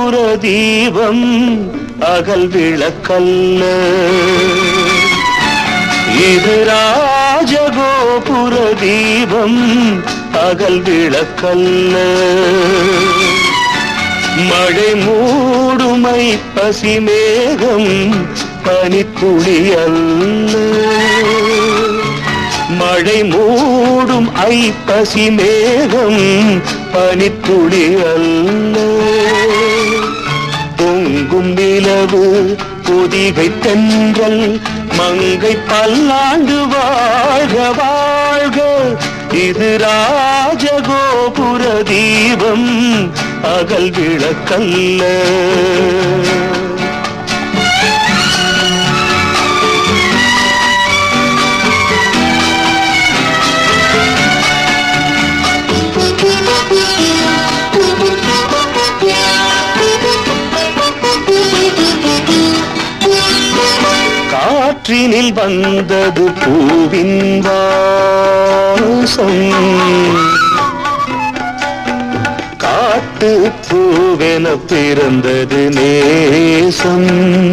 ராஜகோபுர தீபம் அகல் விளக்கல்ல இது ராஜகோபுர தீபம் அகல் விளக்கல்ல மழை மூடுமை பசிமேகம் பனித்துளி அல்ல மழை மூடும் ஐப்பசி மேகம் பனித்துளி அல்ல பொங்கும் நிலவு பொதிகை தென்றல் மங்கை பல்லாண்டு வாழ்க வாழ்க இது ராஜகோபுர தீபம் அகல் விளக்கல்ல காற்றினில் வந்தது பூவின் வாசம் காட்டு பூவென பிறந்தது நேசம்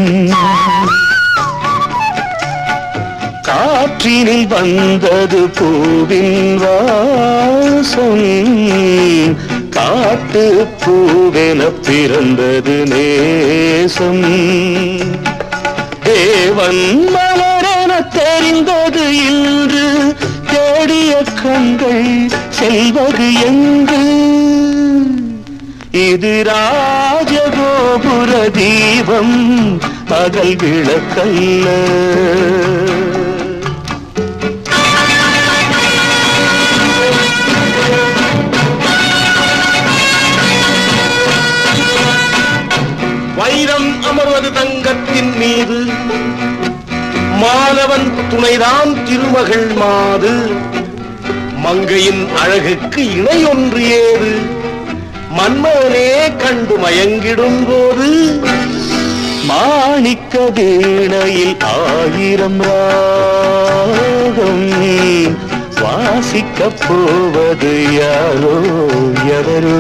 காற்றினில் வந்தது பூவின் வாசம் காட்டு பூவென பிறந்தது நேசம் தேவன் மலரென தெரிந்தது இன்று தேடிய கண்கள் செல்வது எங்கு இது ராஜகோபுர தீபம் பகல் விளக்கல்ல வைரம் அமர்வது தங்கத்தின் மீது மாணவன் துணைதான் திருமகள் மாது மங்கையின் அழகுக்கு இணை ஒன்று ஏது மன்மகனே கண்டு மயங்கிடும் போது மாணிக்க வீணையில் ஆயிரம் ராகம் வாசிக்க போவது யாரோ எவரோ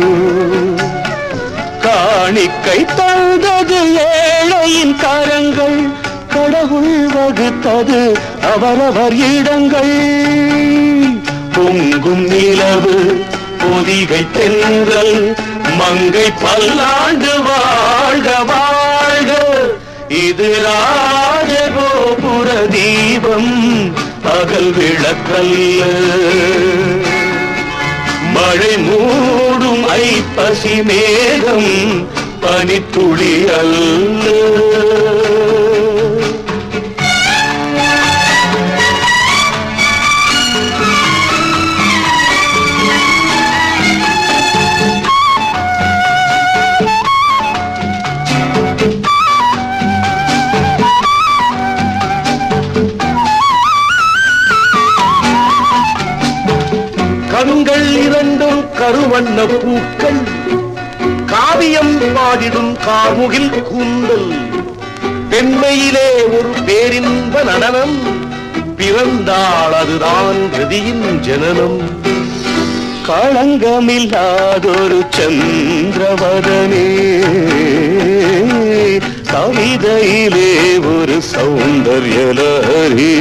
காணிக்கை தந்தது ஏழையின் கரங்கள் கடவுள் வகுத்தது அவரவர் இடங்கள் பொங்கும் நிலவு பொதிகை தென்றல் மங்கை பல்லாண்டு வாழ்க வாழ்க இது ராஜகோபுர தீபம் பகல் விளக்கல்ல மழை மூடும் ஐப்பசி மேகம் பனித்துளி அல்ல கண்கள் இரண்டும் கருவண்ண பூக்கள் காவியம் பாடிடும் காமுகில் கூந்தல் பெண்மையிலே ஒரு பேரின்ப நடனம் பிறந்தாள் அதுதான் ரதியின் ஜனனம் களங்கமில்லாதொரு சந்திரவதனே கவிதையிலே ஒரு சௌந்தர்யலஹரி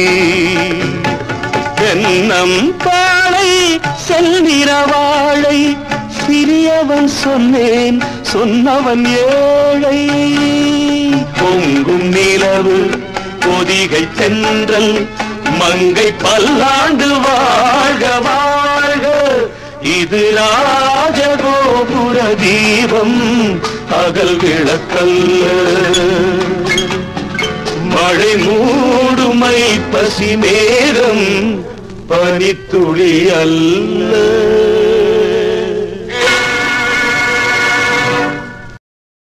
தென்னம் பாளை செல்நிறவாழை சிறியவன் சொன்னேன் சொன்னவன் ஏழை பொங்கும் நிலவு பொதிகை தென்றல் மங்கை பல்லாண்டு வாழ்க வாழ்க இது ராஜகோபுர தீபம் அகல் விளக்கல்ல மழை மூடுமை பசி மேகம் பனித்துளி அல்ல